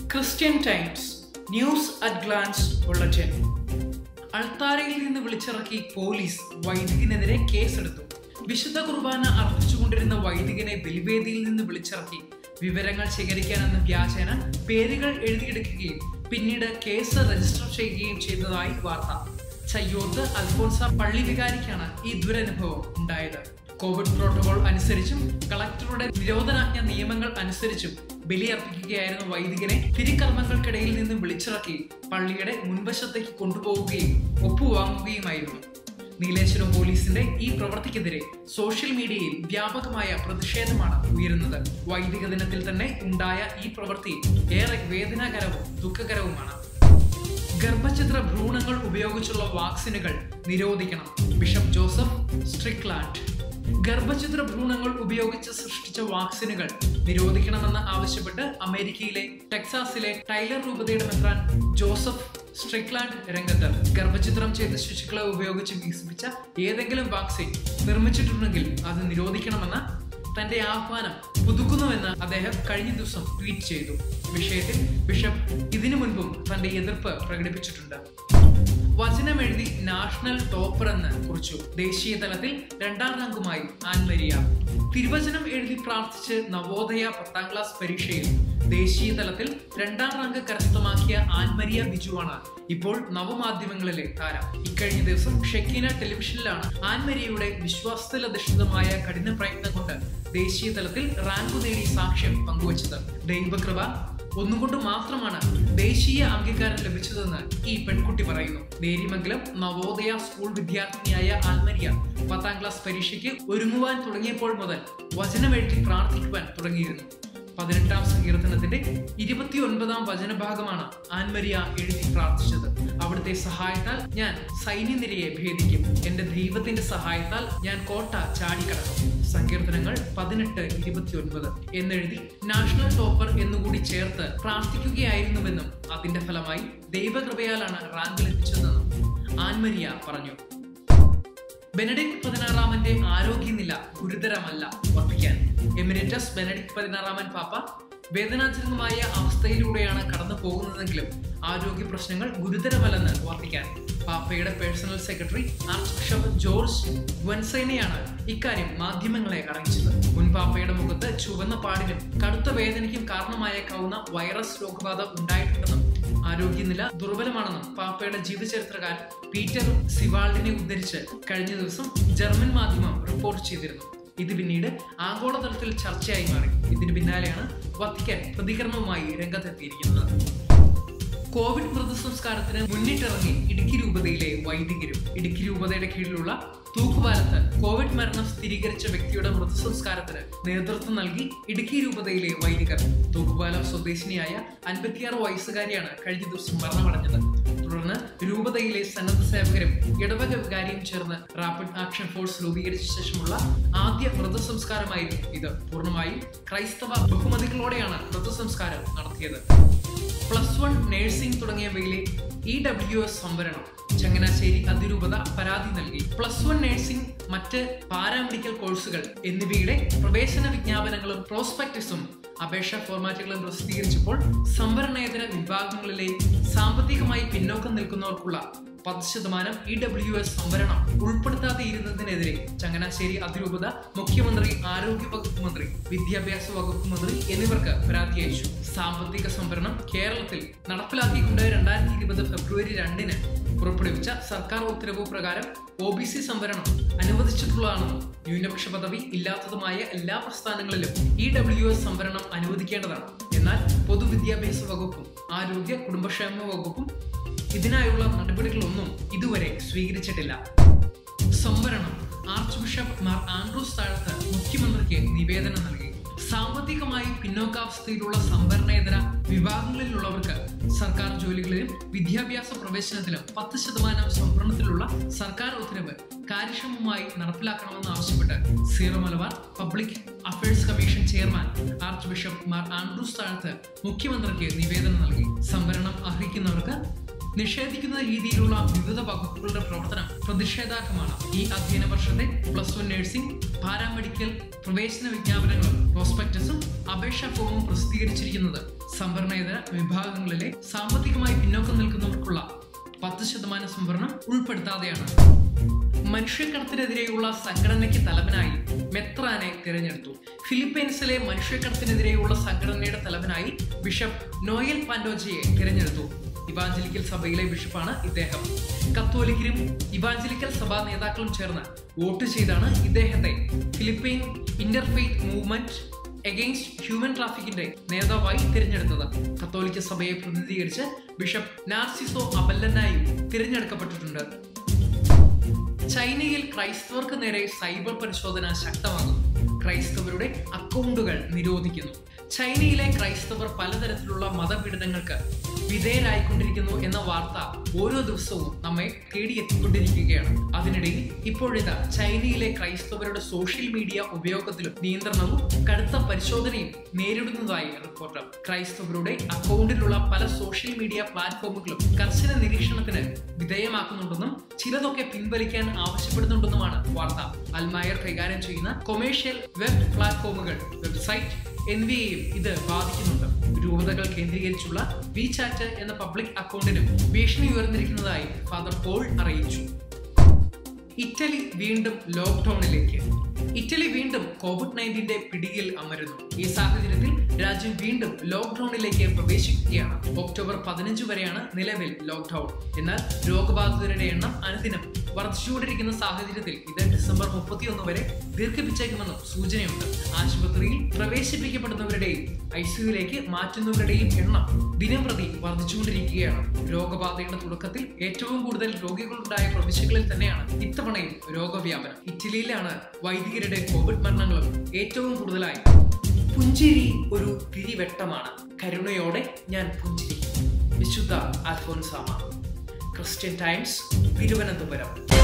Christian Times news at glance bulletin അൾത്താരയിൽ നിന്ന് വിളിച്ചിറക്കി police വൈദികനെതിരെ കേസെടുത്തു വിശുദ്ധ കുർബാന അർപ്പിച്ചുകൊണ്ടിരുന്ന വൈദികനെ ബലിവേദിയിൽ നിന്ന് വിളിച്ചിറക്കി വിവരങ്ങൾ ശേഖരിക്കാനെന്ന വ്യാജേന പേരുകൾ എഴുതിയെടുക്കുകയും പിന്നീട് കേസ് രജിസ്റ്റർ ചെയ്യുകയും ചെയ്തതായി വാർത്ത ചയ്യോത്ത് അൽഫോൻസ പള്ളി വികാരിക്കാണ് ഈ ദുരനുഭവം ഉണ്ടായത് കോവിഡ് പ്രോട്ടോകോൾ അനുസരിച്ചും കളക്ടറുടെ നിരോധനാജ്ഞ നിയമങ്ങൾ അനുസരിച്ചും ബലിയർപ്പിക്കുകയായിരുന്ന വൈദികനെ തിരികർമ്മങ്ങൾക്കിടയിൽ നിന്ന് വിളിച്ചിറക്കി പള്ളിയുടെ മുൻവശത്തേക്ക് കൊണ്ടുപോവുകയും ഒപ്പുവാങ്ങുകയുമായിരുന്നു നീലേശ്വരം പോലീസിന്റെ ഈ പ്രവൃത്തിക്കെതിരെ സോഷ്യൽ മീഡിയയിൽ വ്യാപകമായ പ്രതിഷേധമാണ് ഉയരുന്നത് വൈദിക ദിനത്തിൽ തന്നെ ഉണ്ടായ ഈ പ്രവൃത്തി ഏറെ വേദനാകരവും ദുഃഖകരവുമാണ് ഗർഭചിത്ര ഭ്രൂണങ്ങൾ ഉപയോഗിച്ചുള്ള വാക്സിനുകൾ നിരോധിക്കണം ബിഷപ്പ് ജോസഫ് സ്ട്രിക്ലാൻഡ് ഗർഭചിത്ര ഭ്രൂണങ്ങൾ ഉപയോഗിച്ച് സൃഷ്ടിച്ച വാക്സിനുകൾ നിരോധിക്കണമെന്ന് ആവശ്യപ്പെട്ട് അമേരിക്കയിലെ ടെക്സാസിലെ ടൈലർ രൂപതയുടെ മെത്രാൻ ജോസഫ് സ്ട്രിക്ലാൻഡ് രംഗത്ത് ഗർഭചിത്രം ചെയ്ത ശിശുക്കളെ ഉപയോഗിച്ച് വികസിപ്പിച്ച ഏതെങ്കിലും വാക്സിൻ നിർമ്മിച്ചിട്ടുണ്ടെങ്കിൽ അത് നിരോധിക്കണമെന്ന തന്റെ ആഹ്വാനം പുതുക്കുന്നുവെന്ന് അദ്ദേഹം കഴിഞ്ഞ ദിവസം ട്വീറ്റ് ചെയ്തു വിഷയത്തിൽ ബിഷപ്പ് ഇതിനു മുൻപും തന്റെ എതിർപ്പ് പ്രകടിപ്പിച്ചിട്ടുണ്ട് വചനമെഴുതി നാഷണൽ ടോപ്പർ എന്ന് കുറിച്ചു ദേശീയ തലത്തിൽ രണ്ടാം റാങ്കുമായി ആൻമരിയ തിരുവചനം എഴുതി പ്രാർത്ഥിച്ച് നവോദയ പത്താം ക്ലാസ് പരീക്ഷയിൽ ദേശീയ തലത്തിൽ രണ്ടാം റാങ്ക് കരസ്ഥമാക്കിയ ആൻമരിയ ബിജുവാണ് ഇപ്പോൾ നവമാധ്യമങ്ങളിലെ താരം ഇക്കഴിഞ്ഞ ദിവസം ഷെക്കീന ടെലിവിഷനിലാണ് ആൻമരിയയുടെ വിശ്വാസത്തിലധിഷ്ഠിതമായ കഠിന പ്രയത്നം കൊണ്ട് ദേശീയ തലത്തിൽ റാങ്ക് നേടി സാക്ഷ്യം പങ്കുവച്ചത് ദൈവകൃപ ഒന്നുകൊണ്ട് മാത്രമാണ് ദേശീയ അംഗീകാരം ലഭിച്ചതെന്ന് ഈ പെൺകുട്ടി പറയുന്നു നേരിമംഗലം നവോദയ സ്കൂൾ വിദ്യാർത്ഥിനിയായ ആൽമരിയ പത്താം ക്ലാസ് പരീക്ഷയ്ക്ക് ഒരുങ്ങുവാൻ തുടങ്ങിയപ്പോൾ മുതൽ വചനമെഴുതി പ്രാർത്ഥിക്കുവാൻ തുടങ്ങിയിരുന്നു പതിനെട്ടാം സങ്കീർത്തനത്തിന്റെ ഇരുപത്തിയൊൻപതാം വചനഭാഗമാണ് ആൻമരിയ എഴുതി പ്രാർത്ഥിച്ചത് അവിടുത്തെ സഹായത്താൽ ഞാൻ സൈന്യനിരയെ ഭേദിക്കും എന്റെ ദൈവത്തിന്റെ സഹായത്താൽ ഞാൻ കോട്ട ചാടിക്കടക്കും സങ്കീർത്തനങ്ങൾ പതിനെട്ട് ഇരുപത്തിയൊൻപത് എന്നെഴുതി നാഷണൽ ടോപ്പർ എന്നുകൂടി ചേർത്ത് പ്രാർത്ഥിക്കുകയായിരുന്നുവെന്നും അതിന്റെ ഫലമായി ദൈവകൃപയാലാണ് റാങ്ക് ലഭിച്ചതെന്നും ആൻമരിയ പറഞ്ഞു ബെനഡിക്ട് പതിനാറാമന്റെ ആരോഗ്യനില ഗുരുതരമല്ല വർദ്ധിക്കാൻ എമിരറ്റസ് ബെനഡിക്ട് പതിനാറാമൻ പാപ്പ വേദനാജനകമായ അവസ്ഥയിലൂടെയാണ് കടന്നു പോകുന്നതെങ്കിലും ആരോഗ്യ പ്രശ്നങ്ങൾ ഗുരുതരമല്ലെന്ന് വർദ്ധിക്കാൻ പാപ്പയുടെ personal secretary archbishop George വൻസേനയാണ് ഇക്കാര്യം മാധ്യമങ്ങളെ അറിയിച്ചത് മുൻ പാപ്പയുടെ മുഖത്ത് ചുവന്ന പാടിനും കടുത്ത വേദനയ്ക്കും കാരണമായേക്കാവുന്ന വൈറസ് രോഗബാധ ഉണ്ടായിട്ടുണ്ടെന്നും ആരോഗ്യനില ദുർബലമാണെന്നും പാപ്പയുടെ ജീവചരിത്രകാരൻ പീറ്റർ സിവാൾഡിനെ ഉദ്ധരിച്ച് കഴിഞ്ഞ ദിവസം ജർമ്മൻ മാധ്യമം റിപ്പോർട്ട് ചെയ്തിരുന്നു ഇത് പിന്നീട് ആഗോളതലത്തിൽ ചർച്ചയായി മാറി ഇതിന് പിന്നാലെയാണ് വത്തിക്കാൻ പ്രതികരണവുമായി രംഗത്തെത്തിയിരിക്കുന്നത് കോവിഡ് മൃതസംസ്കാരത്തിന് മുന്നിട്ടിറങ്ങി ഇടുക്കി രൂപതയിലെ വൈദികരും ഇടുക്കി രൂപതയുടെ കീഴിലുള്ള തൂക്കുപാലത്ത് കോവിഡ് മരണം സ്ഥിരീകരിച്ച വ്യക്തിയുടെ മൃതസംസ്കാരത്തിന് നേതൃത്വം നൽകി ഇടുക്കി രൂപതയിലെ വൈദികർ തൂക്കുപാലം സ്വദേശിനിയായ അൻപത്തിയാറ് വയസ്സുകാരിയാണ് കഴിഞ്ഞ ദിവസം മരണമടഞ്ഞത് തുടർന്ന് രൂപതയിലെ സന്നദ്ധ സേവകരും ഇടവക വികാരിയും ചേർന്ന് റാപ്പിഡ് ആക്ഷൻ ഫോഴ്സ് രൂപീകരിച്ച ശേഷമുള്ള ആദ്യ മൃതസംസ്കാരമായിരുന്നു ഇത് പൂർണ്ണമായും ക്രൈസ്തവ ബഹുമതികളോടെയാണ് മൃതസംസ്കാരം നടത്തിയത് പ്ലസ് വൺ നഴ്സിംഗ് തുടങ്ങിയവയിലെ ഇ ഡബ്ല്യു എസ് സംവരണം ചങ്ങനാശ്ശേരി അതിരൂപത പരാതി നൽകി പ്ലസ് വൺ നഴ്സിംഗ് മറ്റ് പാരാമെഡിക്കൽ കോഴ്സുകൾ എന്നിവയുടെ പ്രവേശന വിജ്ഞാപനങ്ങളും പ്രോസ്പെക്ടസും അപേക്ഷാ ഫോർമാറ്റുകളും പ്രസിദ്ധീകരിച്ചപ്പോൾ സംവരണേതര വിഭാഗങ്ങളിലെ സാമ്പത്തികമായി പിന്നോക്കം നിൽക്കുന്നവർക്കുള്ള പത്ത് ശതമാനം ഇ ഡബ്ല്യു എസ് സംവരണം ഉൾപ്പെടുത്താതെ ഇരുന്നതിനെതിരെ ചങ്ങനാശ്ശേരി അതിരൂപത മുഖ്യമന്ത്രി ആരോഗ്യ വകുപ്പ് മന്ത്രി വിദ്യാഭ്യാസ വകുപ്പ് മന്ത്രി എന്നിവർക്ക് പരാതി അയച്ചു സാമ്പത്തിക സംവരണം കേരളത്തിൽ നടപ്പിലാക്കിക്കൊണ്ട് രണ്ടായിരത്തി ഇരുപത് ഫെബ്രുവരി രണ്ടിന് പുറപ്പെടുവിച്ച സർക്കാർ ഉത്തരവ് പ്രകാരം ഒ ബി സി സംവരണം അനുവദിച്ചിട്ടുള്ളതാണെന്നും ന്യൂനപക്ഷ പദവി ഇല്ലാത്തതുമായ എല്ലാ പ്രസ്ഥാനങ്ങളിലും ഇ ഡബ്ല്യു എസ് സംവരണം അനുവദിക്കേണ്ടതാണ് എന്നാൽ പൊതുവിദ്യാഭ്യാസ വകുപ്പും ആരോഗ്യ കുടുംബക്ഷേമ വകുപ്പും ഇതിനായുള്ള നടപടികളൊന്നും ഇതുവരെ സ്വീകരിച്ചിട്ടില്ല സംവരണം arch archbishop Mar Andrews Thazhath മുഖ്യമന്ത്രിക്ക് നിവേദനം നൽകി സാമ്പത്തികമായി പിന്നോക്കാവസ്ഥയിലുള്ള സംവരണേതര വിഭാഗങ്ങളിലുള്ളവർക്ക് സർക്കാർ ജോലികളിലും വിദ്യാഭ്യാസ പ്രവേശനത്തിലും പത്ത് ശതമാനം സംവരണത്തിലുള്ള സർക്കാർ ഉത്തരവ് കാര്യക്ഷമമായി നടപ്പിലാക്കണമെന്ന് ആവശ്യപ്പെട്ട് Syro Malabar public affairs commission chairman archbishop Mar Andrews Thazhath മുഖ്യമന്ത്രിക്ക് നിവേദനം നൽകി സംവരണം അർഹിക്കുന്നവർക്ക് നിഷേധിക്കുന്ന രീതിയിലുള്ള വിവിധ വകുപ്പുകളുടെ പ്രവർത്തനം പ്രതിഷേധാർഹമാണ് ഈ അധ്യയന വർഷത്തെ പ്ലസ് വൺ നഴ്സിംഗ് പാരാമെഡിക്കൽ പ്രവേശന വിജ്ഞാപനങ്ങളും പ്രോസ്പെക്ടസും അപേക്ഷാ ഫോമും പ്രസിദ്ധീകരിച്ചിരിക്കുന്നത് സംവരണേതര വിഭാഗങ്ങളിലെ സാമ്പത്തികമായി പിന്നോക്കം നിൽക്കുന്നവർക്കുള്ള പത്ത് ശതമാനം സംവരണം ഉൾപ്പെടുത്താതെയാണ് മനുഷ്യക്കടത്തിനെതിരെയുള്ള സംഘടനയ്ക്ക് തലവനായി മെത്രാനെ തിരഞ്ഞെടുത്തു ഫിലിപ്പീൻസിലെ മനുഷ്യക്കടത്തിനെതിരെയുള്ള സംഘടനയുടെ തലവനായി ബിഷപ്പ് നോയൽ പാൻഡോജയെ തിരഞ്ഞെടുത്തു ഇവാഞ്ചലിക്കൽ സഭയിലെ ബിഷപ്പാണ് ഇദ്ദേഹം കത്തോലിക്കരും ഇവാഞ്ചലിക്കൽ സഭാ നേതാക്കളും ചേർന്ന് വോട്ട് ചെയ്താണ് ഇദ്ദേഹത്തെ Philippine interfaith movement against human ട്രാഫിക്കിന്റെ നേതാവായി തിരഞ്ഞെടുത്തത് കത്തോലിക്ക സഭയെ പ്രതിനിധീകരിച്ച് ബിഷപ്പ് നാർസിസോ അബല്ലനായും തിരഞ്ഞെടുക്കപ്പെട്ടിട്ടുണ്ട് ചൈനയിൽ ക്രൈസ്തവർക്ക് നേരെ സൈബർ പരിശോധന ശക്തമാകുന്നു ക്രൈസ്തവരുടെ അക്കൗണ്ടുകൾ നിരോധിക്കുന്നു ചൈനയിലെ ക്രൈസ്തവർ പലതരത്തിലുള്ള മതപീഡനങ്ങൾക്ക് വിധേയരായിക്കൊണ്ടിരിക്കുന്നു എന്ന വാർത്ത ഓരോ ദിവസവും നമ്മെ തേടിയെത്തിക്കൊണ്ടിരിക്കുകയാണ് അതിനിടയിൽ ഇപ്പോഴിതാ ചൈനയിലെ ക്രൈസ്തവരുടെ സോഷ്യൽ മീഡിയ ഉപയോഗത്തിലും നിയന്ത്രണവും കടുത്ത പരിശോധനയും നേരിടുന്നതായി റിപ്പോർട്ട് ക്രൈസ്തവരുടെ അക്കൗണ്ടിലുള്ള പല സോഷ്യൽ മീഡിയ പ്ലാറ്റ്ഫോമുകളും കർശന നിരീക്ഷണത്തിന് വിധേയമാക്കുന്നുണ്ടെന്നും ചിലതൊക്കെ പിൻവലിക്കാൻ ആവശ്യപ്പെടുന്നുണ്ടെന്നുമാണ് വാർത്ത അൽമായർ കൈകാര്യം ചെയ്യുന്ന കൊമേഴ്ഷ്യൽ വെബ് പ്ലാറ്റ്ഫോമുകൾ വെബ്സൈറ്റ് എന്നിവയെയും ഇത് ബാധിക്കുന്നുണ്ട് രൂപതകൾ കേന്ദ്രീകരിച്ചുള്ള വി ചാറ്റ് എന്ന പബ്ലിക് അക്കൗണ്ടിനും ഭീഷണി ഉയർന്നിരിക്കുന്നതായി ഫാദർ പോൾ അറിയിച്ചു ഇറ്റലി വീണ്ടും ലോക്ക്ഡൌണിലേക്ക് ഇറ്റലി വീണ്ടും കോവിഡ് നയൻറ്റീന്റെ പിടിയിൽ അമരുന്നു ഈ സാഹചര്യത്തിൽ രാജ്യം വീണ്ടും ലോക്ക്ഡൌണിലേക്ക് പ്രവേശിക്കുകയാണ് ഒക്ടോബർ പതിനഞ്ച് വരെയാണ് നിലവിൽ ലോക്ക്ഡൌൺ എന്നാൽ രോഗബാധിതരുടെ എണ്ണം അനുദിനം വർദ്ധിച്ചുകൊണ്ടിരിക്കുന്ന സാഹചര്യത്തിൽ ഇത് ഡിസംബർ മുപ്പത്തിയൊന്ന് വരെ ദീർഘിപ്പിച്ചേക്കുമെന്നും സൂചനയുണ്ട് ആശുപത്രിയിൽ പ്രവേശിപ്പിക്കപ്പെടുന്നവരുടെയും ഐ സിയുലേക്ക് മാറ്റുന്നവരുടെയും എണ്ണം ദിനം പ്രതി വർദ്ധിച്ചുകൊണ്ടിരിക്കുകയാണ് രോഗബാധയുടെ തുടക്കത്തിൽ ഏറ്റവും കൂടുതൽ രോഗികളുണ്ടായ പ്രവിശ്യകളിൽ തന്നെയാണ് ഇത്തവണയും രോഗവ്യാപനം ഇറ്റലിയിലാണ് വൈദികരുടെ കോവിഡ് മരണങ്ങളും ഏറ്റവും കൂടുതലായി പുഞ്ചിരി ഒരു തിരിവെട്ടമാണ് കരുണയോടെ ഞാൻ പുഞ്ചിരിക്കും വിശുദ്ധ അൽഫോൻസാമ ക്രിസ്ത്യൻ ടൈംസ് തിരുവനന്തപുരം